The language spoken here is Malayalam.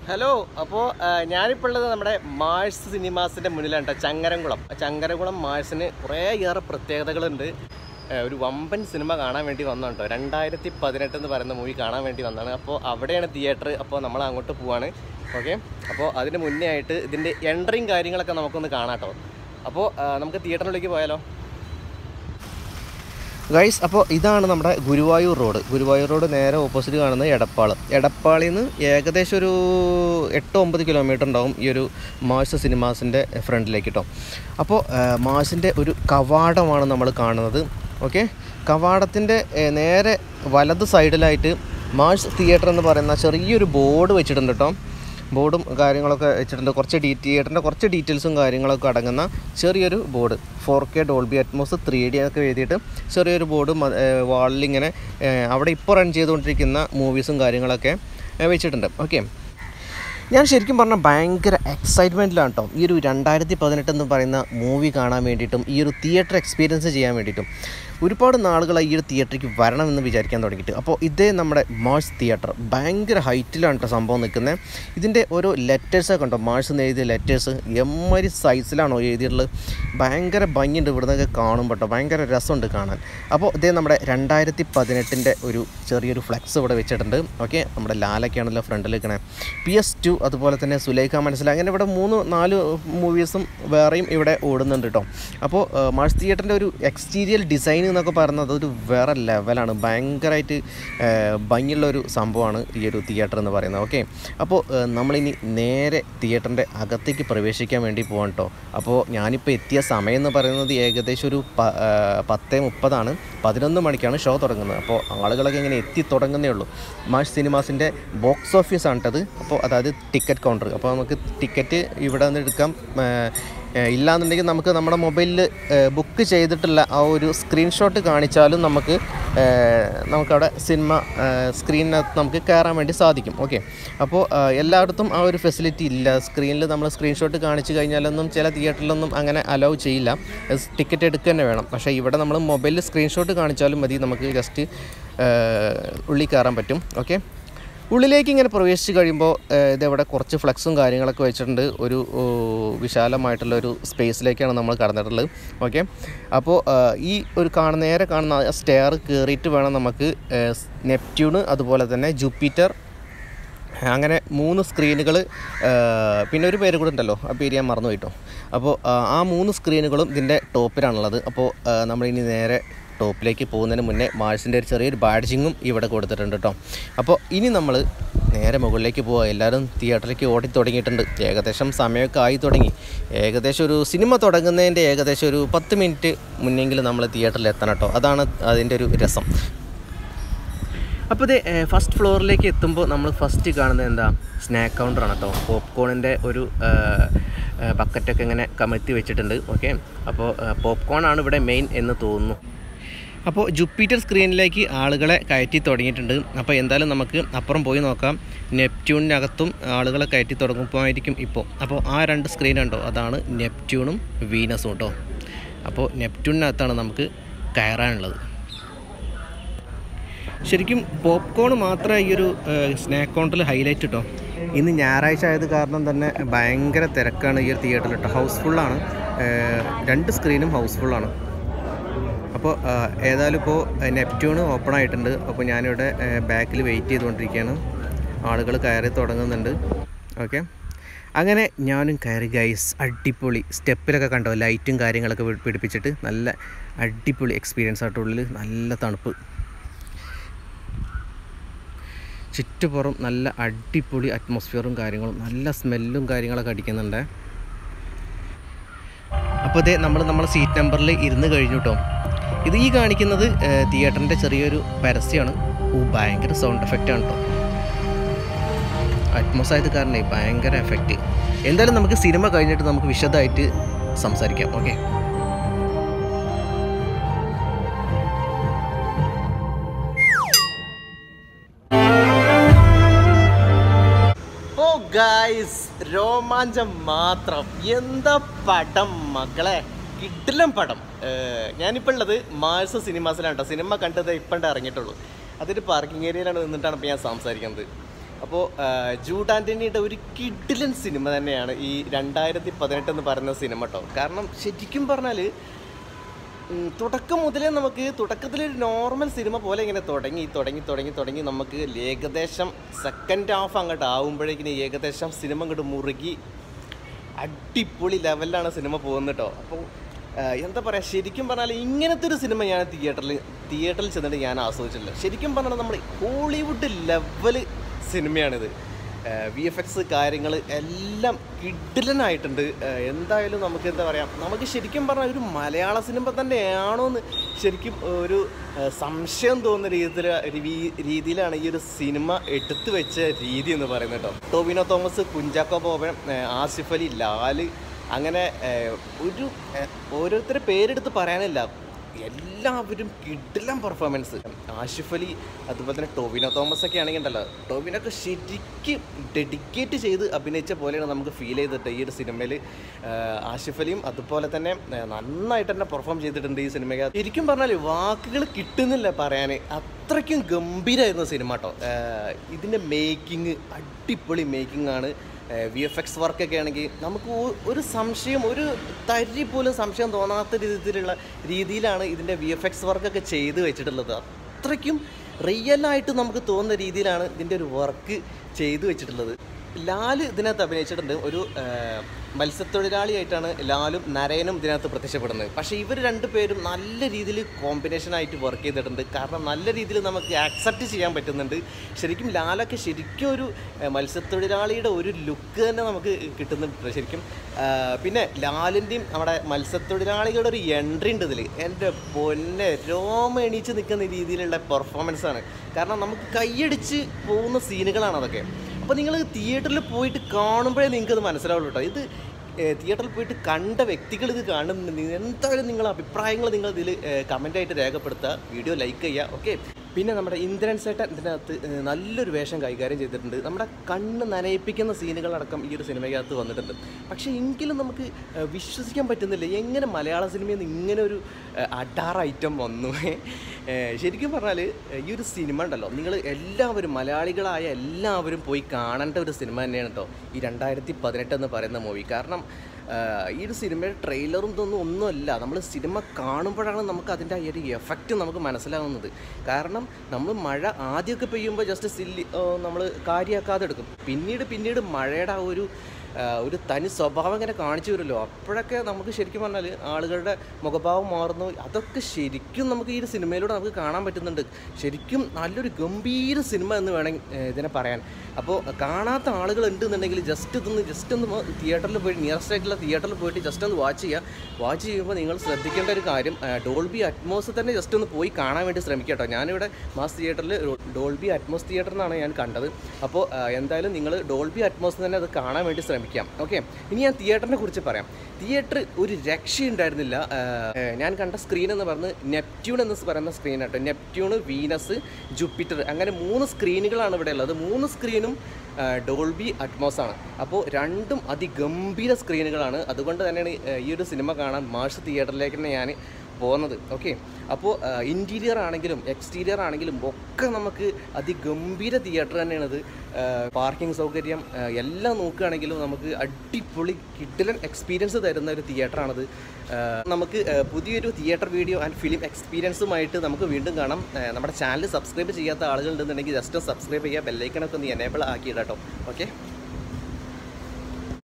ഹലോ അപ്പോൾ ഞാനിപ്പോൾ ഉള്ളത് നമ്മുടെ മാഴ്സ് സിനിമാസിൻ്റെ മുന്നിലാണ് കേട്ടോ ചങ്ങരംകുളം ആ ചങ്ങരംകുളം മാഴ്സിന് കുറേയേറെ പ്രത്യേകതകളുണ്ട് ആ, ഒരു വമ്പൻ സിനിമ കാണാൻ വേണ്ടി വന്നതാണ് കേട്ടോ രണ്ടായിരത്തി പതിനെട്ട് എന്ന് പറയുന്ന മൂവി കാണാൻ വേണ്ടി വന്നതാണ് അപ്പോൾ അവിടെയാണ് തിയേറ്റർ അപ്പോൾ നമ്മൾ അങ്ങോട്ട് പോവാണ് ഓക്കെ അപ്പോൾ അതിന് മുന്നേ ആയിട്ട് ഇതിൻ്റെ എൻട്രിയും കാര്യങ്ങളൊക്കെ നമുക്കൊന്ന് കാണാം കേട്ടോ അപ്പോൾ ആ, നമുക്ക് തിയേറ്ററിലേക്ക് പോയാലോ ഗൈസ് അപ്പോൾ ഇതാണ് നമ്മുടെ ഗുരുവായൂർ റോഡ് ഗുരുവായൂർ റോഡ് നേരെ ഓപ്പോസിറ്റ് കാണുന്നത് എടപ്പാൾ എടപ്പാളിൽ നിന്ന് ഏകദേശം ഒരു എട്ട് ഒമ്പത് കിലോമീറ്റർ ഉണ്ടാവും ഈ ഒരു മാഴ്സ് സിനിമാസിൻ്റെ ഫ്രണ്ടിലേക്ക് കേട്ടോ അപ്പോൾ മാഴ്സിൻ്റെ ഒരു കവാടമാണ് നമ്മൾ കാണുന്നത് ഓക്കെ കവാടത്തിൻ്റെ നേരെ വലത് സൈഡിലായിട്ട് മാഴ്സ് തിയേറ്റർ എന്ന് പറയുന്ന ചെറിയൊരു ബോർഡ് വെച്ചിട്ടുണ്ട് കേട്ടോ ബോർഡും കാര്യങ്ങളൊക്കെ വെച്ചിട്ടുണ്ട് കുറച്ച് ഡീ തിയേറ്ററിൻ്റെ കുറച്ച് ഡീറ്റെയിൽസും കാര്യങ്ങളൊക്കെ അടങ്ങുന്ന ചെറിയൊരു board four K Dolby Atmos three D ഒക്കെ എഴുതിയിട്ട് ചെറിയൊരു ബോർഡ് വാളിൽ ഇങ്ങനെ ഏഹ്, അവിടെ ഇപ്പോൾ റൺ ചെയ്തുകൊണ്ടിരിക്കുന്ന മൂവീസും കാര്യങ്ങളൊക്കെ ഏഹ്, വെച്ചിട്ടുണ്ട് ഓക്കെ ഞാൻ ശരിക്കും പറഞ്ഞാൽ ഭയങ്കര എക്സൈറ്റ്മെൻറ്റിലാണ് കേട്ടോ ഈ ഒരു രണ്ടായിരത്തി പതിനെട്ട് എന്ന് പറയുന്ന മൂവി കാണാൻ വേണ്ടിയിട്ടും ഈ ഒരു തിയേറ്റർ എക്സ്പീരിയൻസ് ചെയ്യാൻ വേണ്ടിയിട്ടും ഒരുപാട് നാളുകളായി ഈ ഒരു തിയേറ്ററിലേക്ക് വരണമെന്ന് വിചാരിക്കാൻ തുടങ്ങിയിട്ട് അപ്പോൾ ഇതേ നമ്മുടെ മാഴ്സ് തിയേറ്റർ ഭയങ്കര ഹൈറ്റിലാണ് കേട്ടോ സംഭവം നിൽക്കുന്നത് ഇതിൻ്റെ ഓരോ ലെറ്റേഴ്സൊക്കെ ഉണ്ടോ മാഴ്സ് എന്ന് എഴുതിയ ലെറ്റേഴ്സ് എമ്മരി സൈസിലാണോ എഴുതിയിട്ടുള്ളത് ഭയങ്കര ഭംഗിയുണ്ട് ഇവിടുന്നൊക്കെ കാണുമ്പോൾ കേട്ടോ ഭയങ്കര രസമുണ്ട് കാണാൻ അപ്പോൾ ഇതേ നമ്മുടെ രണ്ടായിരത്തി പതിനെട്ടിൻ്റെ ഒരു ചെറിയൊരു ഫ്ലെക്സ് ഇവിടെ വെച്ചിട്ടുണ്ട് ഓക്കെ നമ്മുടെ ലാലൊക്കെയാണല്ലോ ഫ്രണ്ടിൽ നിൽക്കണേ പി എസ് ടു അതുപോലെ തന്നെ സുലൈഖ മനസ്സിലായി അങ്ങനെ ഇവിടെ മൂന്ന് നാല് മൂവീസും വേറെയും ഇവിടെ ഓടുന്നുണ്ട് കേട്ടോ അപ്പോൾ മാർസ് തിയേറ്ററിൻ്റെ ഒരു എക്സ്റ്റീരിയൽ ഡിസൈൻ എന്നൊക്കെ പറയുന്നത് ഒരു വേറെ ലെവലാണ് ഭയങ്കരമായിട്ട് ഭംഗിയുള്ള ഒരു സംഭവമാണ് ഈ ഒരു തിയേറ്റർ എന്ന് പറയുന്നത് ഓക്കെ അപ്പോൾ ഏഹ്, നമ്മളിനി നേരെ തിയേറ്ററിൻ്റെ അകത്തേക്ക് പ്രവേശിക്കാൻ വേണ്ടി പോകാം കേട്ടോ അപ്പോൾ ഞാനിപ്പോൾ എത്തിയ സമയം എന്ന് പറയുന്നത് ഏകദേശം ഒരു പ ഏഹ്, പത്ത് മുപ്പതാണ് പതിനൊന്ന് മണിക്കാണ് ഷോ തുടങ്ങുന്നത് അപ്പോൾ ആളുകളൊക്കെ ഇങ്ങനെ എത്തി തുടങ്ങുന്നേ ഉള്ളൂ മാഷ് സിനിമാസിൻ്റെ ബോക്സ് ഓഫീസ് ആണിട്ടത് അപ്പോൾ അതായത് ടിക്കറ്റ് കൗണ്ടർ അപ്പോൾ നമുക്ക് ടിക്കറ്റ് ഇവിടെ നിന്ന് എടുക്കാം ഏഹ്, ഏഹ്, ഇല്ലാന്നുണ്ടെങ്കിൽ നമുക്ക് നമ്മുടെ മൊബൈലിൽ ബുക്ക് ചെയ്തിട്ടുള്ള ആ ഒരു സ്ക്രീൻഷോട്ട് കാണിച്ചാലും നമുക്ക് ഏഹ്, നമുക്കവിടെ സിനിമ സ്ക്രീനിനകത്ത് നമുക്ക് കയറാൻ വേണ്ടി സാധിക്കും ഓക്കെ അപ്പോൾ ഏഹ്, എല്ലായിടത്തും ആ ഒരു ഫെസിലിറ്റി ഇല്ല സ്ക്രീനിൽ നമ്മൾ സ്ക്രീൻഷോട്ട് കാണിച്ചു കഴിഞ്ഞാലൊന്നും ചില തിയേറ്ററിലൊന്നും അങ്ങനെ അലൗ ചെയ്യില്ല ടിക്കറ്റ് എടുക്കുക തന്നെ വേണം പക്ഷേ ഇവിടെ നമ്മൾ മൊബൈലിൽ സ്ക്രീൻഷോട്ട് കാണിച്ചാലും മതി നമുക്ക് ജസ്റ്റ് ഉള്ളിൽ കയറാൻ പറ്റും ഓക്കെ ഉള്ളിലേക്ക് ഇങ്ങനെ പ്രവേശിച്ച് കഴിയുമ്പോൾ ഏഹ്, ഇതവിടെ കുറച്ച് ഫ്ലെക്സും കാര്യങ്ങളൊക്കെ വെച്ചിട്ടുണ്ട് ഒരു ഓ, വിശാലമായിട്ടുള്ള ഒരു സ്പേസിലേക്കാണ് നമ്മൾ കടന്നിട്ടുള്ളത് ഓക്കെ അപ്പോൾ ഏഹ്, ഈ ഒരു കാണുന്ന നേരെ കാണുന്ന സ്റ്റെയർ കയറിയിട്ട് വേണം നമുക്ക് ഏഹ്, നെപ്റ്റ്യൂണ് അതുപോലെ തന്നെ ജൂപ്പിറ്റർ അങ്ങനെ മൂന്ന് സ്ക്രീനുകൾ പിന്നെ ഒരു പേര് കൂടെ ഉണ്ടല്ലോ ആ പേര് ഞാൻ മറന്നു പോയിട്ടോ അപ്പോൾ ആ, ആ മൂന്ന് സ്ക്രീനുകളും ഇതിൻ്റെ ടോപ്പിലാണുള്ളത് അപ്പോൾ ആ, നമ്മളിനി നേരെ ടോപ്പിലേക്ക് പോകുന്നതിന് മുന്നേ മാഴ്സിൻ്റെ ഒരു ചെറിയൊരു ബാഡ്ജിങ്ങും ഇവിടെ കൊടുത്തിട്ടുണ്ട് കേട്ടോ അപ്പോൾ ഇനി നമ്മൾ നേരെ മുകളിലേക്ക് പോവുക എല്ലാവരും തിയേറ്ററിലേക്ക് ഓടി തുടങ്ങിയിട്ടുണ്ട് ഏകദേശം സമയമൊക്കെ ആയി തുടങ്ങി ഏകദേശം ഒരു സിനിമ തുടങ്ങുന്നതിൻ്റെ ഏകദേശം ഒരു പത്ത് മിനിറ്റ് മുന്നെങ്കിലും നമ്മൾ തിയേറ്ററിൽ എത്തണം കേട്ടോ അതാണ് അതിൻ്റെ ഒരു രസം അപ്പോൾ ഇത് ഫസ്റ്റ് ഫ്ലോറിലേക്ക് എത്തുമ്പോൾ നമ്മൾ ഫസ്റ്റ് കാണുന്നത് എന്താ സ്നാക്ക് കൗണ്ടറാണ് കേട്ടോ പോപ്കോണിൻ്റെ ഒരു ബക്കറ്റൊക്കെ ഇങ്ങനെ കമഴ്ത്തി വെച്ചിട്ടുണ്ട് ഓക്കെ അപ്പോൾ പോപ്കോൺ ആണ് ഇവിടെ മെയിൻ എന്ന് തോന്നുന്നു അപ്പോൾ ജുപ്പിറ്റർ സ്ക്രീനിലേക്ക് ആളുകളെ കയറ്റി തുടങ്ങിയിട്ടുണ്ട് അപ്പോൾ എന്തായാലും നമുക്ക് അപ്പുറം പോയി നോക്കാം നെപ്റ്റ്യൂണിനകത്തും ആളുകളെ കയറ്റി തുടങ്ങുമ്പോഴായിരിക്കും ഇപ്പോൾ അപ്പോൾ ആ രണ്ട് സ്ക്രീൻ ഉണ്ടോ അതാണ് നെപ്റ്റ്യൂണും വീനസും കേട്ടോ അപ്പോൾ നെപ്റ്റ്യൂണിനകത്താണ് നമുക്ക് കയറാനുള്ളത് ശരിക്കും പോപ്കോൺ മാത്രമേ ഈ ഒരു സ്നാക്ക് കൗണ്ടറിൽ ഹൈലൈറ്റ് കേട്ടോ ഇന്ന് ഞായറാഴ്ച ആയത് കാരണം തന്നെ ഭയങ്കര തിരക്കാണ് ഈ ഒരു തിയേറ്ററിൽ കേട്ടോ ഹൗസ്ഫുള്ളാണ് രണ്ട് സ്ക്രീനും ഹൗസ്ഫുള്ളാണ് അപ്പോൾ ഏതായാലും ഇപ്പോൾ നെപ്റ്റ്യൂൺ ഓപ്പൺ ആയിട്ടുണ്ട് അപ്പോൾ ഞാനിവിടെ ബാക്കിൽ വെയിറ്റ് ചെയ്തുകൊണ്ടിരിക്കുകയാണ് ആളുകൾ കയറി തുടങ്ങുന്നുണ്ട് ഓക്കെ അങ്ങനെ ഞാനും കയറി ഗൈസ് അടിപൊളി സ്റ്റെപ്പിലൊക്കെ കണ്ടോ ലൈറ്റും കാര്യങ്ങളൊക്കെ പി- പിടിപ്പിച്ചിട്ട് നല്ല അടിപൊളി എക്സ്പീരിയൻസ് ആയിട്ടുള്ളിൽ നല്ല തണുപ്പ് ചുറ്റുപുറം നല്ല അടിപൊളി അറ്റ്മോസ്ഫിയറും കാര്യങ്ങളും നല്ല സ്മെല്ലും കാര്യങ്ങളൊക്കെ അടിക്കുന്നുണ്ട് അപ്പോൾ ഇതേ നമ്മൾ നമ്മുടെ സീറ്റ് നമ്പറിൽ ഇരുന്ന് കഴിഞ്ഞു കേട്ടോ ഇത് ഈ കാണിക്കുന്നത് തിയേറ്ററിൻ്റെ ചെറിയൊരു പരസ്യമാണ് ഓ ഭയങ്കര സൗണ്ട് എഫക്റ്റ് ആണ് കേട്ടോ അറ്റ്മോസ് ആയത് കാരണേ ഭയങ്കര എഫക്റ്റ് എന്തായാലും നമുക്ക് സിനിമ കഴിഞ്ഞിട്ട് നമുക്ക് വിശദമായിട്ട് സംസാരിക്കാം ഓക്കെ ഓ ഗായ്സ് രോമാഞ്ചം മാത്രം എന്താ പടം മക്കളെ കിട്ടിലും പടം ഏഹ് ഞാനിപ്പോൾ ഉള്ളത് മാഴ്സ സിനിമാസിലാണ് കേട്ടോ സിനിമ കണ്ടത് ഇപ്പം ഇറങ്ങിയിട്ടുള്ളൂ അതൊരു പാർക്കിംഗ് ഏരിയയിലാണ് നിന്നിട്ടാണ് ഇപ്പോൾ ഞാൻ സംസാരിക്കുന്നത് അപ്പോൾ ജൂഡ് ആൻ്റണിയുടെ ഒരു കിഡിലൻ സിനിമ തന്നെയാണ് ഈ രണ്ടായിരത്തി പതിനെട്ട് എന്ന് പറയുന്ന സിനിമ കേട്ടോ കാരണം ശരിക്കും പറഞ്ഞാൽ ഉം, തുടക്കം മുതലേ നമുക്ക് തുടക്കത്തിലൊരു നോർമൽ സിനിമ പോലെ ഇങ്ങനെ തുടങ്ങി തുടങ്ങി തുടങ്ങി തുടങ്ങി നമുക്ക് ഏകദേശം സെക്കൻഡ് ഹാഫ് അങ്ങോട്ട് ആവുമ്പോഴേക്കിന് ഏകദേശം സിനിമ അങ്ങോട്ട് മുറുകി അടിപൊളി ലെവലിലാണ് സിനിമ പോകുന്നത് കേട്ടോ അപ്പോൾ എന്താ പറയുക ശരിക്കും പറഞ്ഞാൽ ഇങ്ങനത്തെ ഒരു സിനിമ ഞാൻ തിയേറ്ററിൽ തിയേറ്ററിൽ ചെന്നിട്ട് ഞാൻ ആസ്വദിച്ചിട്ടില്ല ശരിക്കും പറഞ്ഞാൽ നമ്മൾ ഹോളിവുഡ് ലെവൽ സിനിമയാണിത് വി എഫ് എക്സ് കാര്യങ്ങൾ എല്ലാം കിഡിലനായിട്ടുണ്ട് ഏഹ് എന്തായാലും നമുക്ക് എന്താ പറയുക നമുക്ക് ശരിക്കും പറഞ്ഞാൽ ഒരു മലയാള സിനിമ തന്നെയാണോ എന്ന് ശരിക്കും ഒരു ഏഹ് സംശയം തോന്നുന്ന രീതിയിൽ രീ- രീതിയിലാണ് ഈ ഒരു സിനിമ എടുത്തു വെച്ച രീതി എന്ന് പറയുന്നത് കേട്ടോ ടോവിനോ തോമസ് കുഞ്ചാക്കോ ബോബൻ ഏഹ് ആസിഫ് അലി ലാല് അങ്ങനെ ഏഹ് ഒരു ഏഹ് ഓരോരുത്തരുടെ പേരെടുത്ത് പറയാനില്ല എല്ലാവരും കിടിലം പെർഫോമൻസ് ആഷിഫ് അലി അതുപോലെ തന്നെ ടോവിനോ തോമസ് ഒക്കെ ആണെങ്കിൽ ഉണ്ടല്ലോ ടോവിനൊക്കെ ശരിക്കും ഡെഡിക്കേറ്റ് ചെയ്ത് അഭിനയിച്ച പോലെയാണ് നമുക്ക് ഫീൽ ചെയ്തിട്ട് ഈ ഒരു സിനിമയിൽ ആഷിഫ് അലിയും അതുപോലെ തന്നെ ആ, നന്നായിട്ട് തന്നെ പെർഫോം ചെയ്തിട്ടുണ്ട് ഈ സിനിമയ്ക്ക് ശരിക്കും പറഞ്ഞാൽ വാക്കുകൾ കിട്ടുന്നില്ല പറയാൻ അത്രയ്ക്കും ഗംഭീരമായിരുന്നു സിനിമ കേട്ടോ ഇതിൻ്റെ മേക്കിംഗ് അടിപൊളി മേക്കിംഗ് ആണ് വി എഫ് എക്സ് വർക്കൊക്കെ ആണെങ്കിൽ നമുക്ക് ഒ- ഒരു സംശയം ഒരു തരി പോലും സംശയം തോന്നാത്ത രീതിയിലുള്ള രീതിയിലാണ് ഇതിൻ്റെ വി എഫ് എക്സ് വർക്കൊക്കെ ചെയ്ത് വെച്ചിട്ടുള്ളത് അത്രയ്ക്കും റിയലായിട്ട് നമുക്ക് തോന്നുന്ന രീതിയിലാണ് ഇതിൻ്റെ ഒരു വർക്ക് ചെയ്തു വെച്ചിട്ടുള്ളത് ലാല് ഇതിനകത്ത് അഭിനയിച്ചിട്ടുണ്ട് ഒരു ആ, മത്സ്യത്തൊഴിലാളിയായിട്ടാണ് ലാലും നരയനും ഇതിനകത്ത് പ്രത്യക്ഷപ്പെടുന്നത് പക്ഷേ ഇവർ രണ്ടുപേരും നല്ല രീതിയിൽ കോമ്പിനേഷനായിട്ട് വർക്ക് ചെയ്തിട്ടുണ്ട് കാരണം നല്ല രീതിയിൽ നമുക്ക് ആക്സെപ്റ്റ് ചെയ്യാൻ പറ്റുന്നുണ്ട് ശരിക്കും ലാലൊക്കെ ശരിക്കും ഒരു ആ, മത്സ്യത്തൊഴിലാളിയുടെ ഒരു ലുക്ക് തന്നെ നമുക്ക് കിട്ടുന്നുണ്ട് ശരിക്കും ആ, പിന്നെ ലാലിൻ്റെയും നമ്മുടെ മത്സ്യത്തൊഴിലാളികളുടെ ഒരു എൻട്രി ഉണ്ട് ഇതിൽ എൻ്റെ പൊന്നെ രോമ എണീച്ച് നിൽക്കുന്ന രീതിയിലുള്ള പെർഫോമൻസ് ആണ് കാരണം നമുക്ക് കൈയടിച്ച് പോകുന്ന സീനുകളാണ് അതൊക്കെ അപ്പോൾ നിങ്ങൾ തിയേറ്ററിൽ പോയിട്ട് കാണുമ്പോഴേ നിങ്ങൾക്ക് അത് മനസ്സിലാവുള്ളൂ കേട്ടോ ഇത് ഏഹ്, തിയേറ്ററിൽ പോയിട്ട് കണ്ട വ്യക്തികൾ ഇത് കാണുന്നുണ്ടെങ്കിൽ എന്തായാലും നിങ്ങളുടെ അഭിപ്രായങ്ങൾ നിങ്ങൾ ഇതിൽ കമൻ്റായിട്ട് രേഖപ്പെടുത്തുക വീഡിയോ ലൈക്ക് ചെയ്യുക ഓക്കെ പിന്നെ നമ്മുടെ ഇന്ദ്രൻ സേട്ടൻ ഇതിനകത്ത് ഏഹ്, നല്ലൊരു വേഷം കൈകാര്യം ചെയ്തിട്ടുണ്ട് നമ്മുടെ കണ്ണ് നനയിപ്പിക്കുന്ന സീനുകളടക്കം ഈ ഒരു സിനിമയ്ക്കകത്ത് വന്നിട്ടുണ്ട് പക്ഷേ എങ്കിലും നമുക്ക് ഏഹ്, വിശ്വസിക്കാൻ പറ്റുന്നില്ല എങ്ങനെ മലയാള സിനിമയിൽ നിന്ന് ഇങ്ങനെ ഒരു ഏഹ്, അഡാർ ഐറ്റം വന്നു ഏഹ്, ശരിക്കും പറഞ്ഞാൽ ഈ ഒരു സിനിമ ഉണ്ടല്ലോ നിങ്ങൾ എല്ലാവരും മലയാളികളായ എല്ലാവരും പോയി കാണേണ്ട ഒരു സിനിമ തന്നെയാണ് കേട്ടോ ഈ രണ്ടായിരത്തി പതിനെട്ട് എന്ന് പറയുന്ന മൂവി കാരണം ആഹ്, ഈ ഒരു സിനിമയുടെ ട്രെയിലറും ഇതൊന്നും ഒന്നുമല്ല നമ്മൾ സിനിമ കാണുമ്പോഴാണ് നമുക്ക് അതിൻ്റെ ആ ഒരു എഫക്റ്റ് നമുക്ക് മനസ്സിലാവുന്നത് കാരണം നമ്മൾ മഴ ആദ്യമൊക്കെ പെയ്യുമ്പോൾ ജസ്റ്റ് സില്ലി നമ്മൾ കാര്യമാക്കാതെ എടുക്കും പിന്നീട് പിന്നീട് മഴയുടെ ആ ഒരു ആ, ഒരു തനി സ്വഭാവം ഇങ്ങനെ കാണിച്ചു വരുമല്ലോ അപ്പോഴൊക്കെ നമുക്ക് ശരിക്കും പറഞ്ഞാൽ ആളുകളുടെ മുഖഭാവം മാറുന്നു അതൊക്കെ ശരിക്കും നമുക്ക് ഈ ഒരു സിനിമയിലൂടെ നമുക്ക് കാണാൻ പറ്റുന്നുണ്ട് ശരിക്കും നല്ലൊരു ഗംഭീര സിനിമ എന്ന് വേണം ഏഹ്, ഇതിനെ പറയാൻ അപ്പോൾ കാണാത്ത ആളുകൾ ഉണ്ടെന്നുണ്ടെങ്കിൽ ജസ്റ്റ് ഇതൊന്ന് ജസ്റ്റ് ഒന്ന് തിയേറ്ററിൽ പോയി നിയറസ്റ്റ് ആയിട്ടുള്ള തിയേറ്ററിൽ പോയിട്ട് ജസ്റ്റ് ഒന്ന് വാച്ച് ചെയ്യുക വാച്ച് ചെയ്യുമ്പോൾ നിങ്ങൾ ശ്രദ്ധിക്കേണ്ട ഒരു കാര്യം ഡോൾബി അറ്റ്മോസ് തന്നെ ജസ്റ്റ് ഒന്ന് പോയി കാണാൻ വേണ്ടി ശ്രമിക്കുക കേട്ടോ ഞാനിവിടെ മാസ് തിയേറ്ററിൽ ഡോൾബി അറ്റ്മോസ് തിയേറ്റർ എന്നാണ് ഞാൻ കണ്ടത് അപ്പോൾ ആ, എന്തായാലും നിങ്ങൾ ഡോൾബി അറ്റ്മോസ് തന്നെ അത് കാണാൻ വേണ്ടി ശ്രമിക്കാം ഓക്കെ ഇനി ഞാൻ തിയേറ്ററിനെ കുറിച്ച് പറയാം തിയേറ്റർ ഒരു രക്ഷയുണ്ടായിരുന്നില്ല ആ, ഏ, ഞാൻ കണ്ട സ്ക്രീൻ എന്ന് പറഞ്ഞ് നെപ്റ്റ്യൂൺ എന്ന് പറയുന്ന സ്ക്രീൻ കേട്ടോ നെപ്റ്റ്യൂണ് വീനസ് ജൂപ്പിറ്റർ അങ്ങനെ മൂന്ന് സ്ക്രീനുകളാണ് ഇവിടെ ഉള്ളത് മൂന്ന് സ്ക്രീനും ഡോൾബി അറ്റ്മോസ് ആണ് അപ്പോൾ രണ്ടും അതിഗംഭീര സ്ക്രീനുകളാണ് അതുകൊണ്ട് തന്നെയാണ് ഏ, ഈ ഒരു സിനിമ കാണാൻ മാർഷ് തിയേറ്ററിലേക്ക് തന്നെ ഞാൻ പോകുന്നത് ഓക്കെ അപ്പോൾ ഇൻറ്റീരിയർ ആണെങ്കിലും എക്സ്റ്റീരിയർ ആണെങ്കിലും ഒക്കെ നമുക്ക് അതിഗംഭീര തിയേറ്റർ തന്നെയാണിത് പാർക്കിംഗ് സൗകര്യം ആ, എല്ലാം നോക്കുകയാണെങ്കിലും നമുക്ക് അടിപൊളി കിഡിലൻ എക്സ്പീരിയൻസ് തരുന്ന ഒരു തിയേറ്ററാണിത് ആ, നമുക്ക് ആ, പുതിയൊരു തിയേറ്റർ വീഡിയോ ആൻഡ് ഫിലിം എക്സ്പീരിയൻസുമായിട്ട് നമുക്ക് വീണ്ടും കാണാം ആ, നമ്മുടെ ചാനൽ സബ്സ്ക്രൈബ് ചെയ്യാത്ത ആളുകളുണ്ടെന്നുണ്ടെങ്കിൽ ജസ്റ്റ് സബ്സ്ക്രൈബ് ചെയ്യുക ബെല്ലൈക്കണൊക്കെ ഒന്ന് എനേബിൾ ആക്കിയിടാം കേട്ടോ ഓക്കെ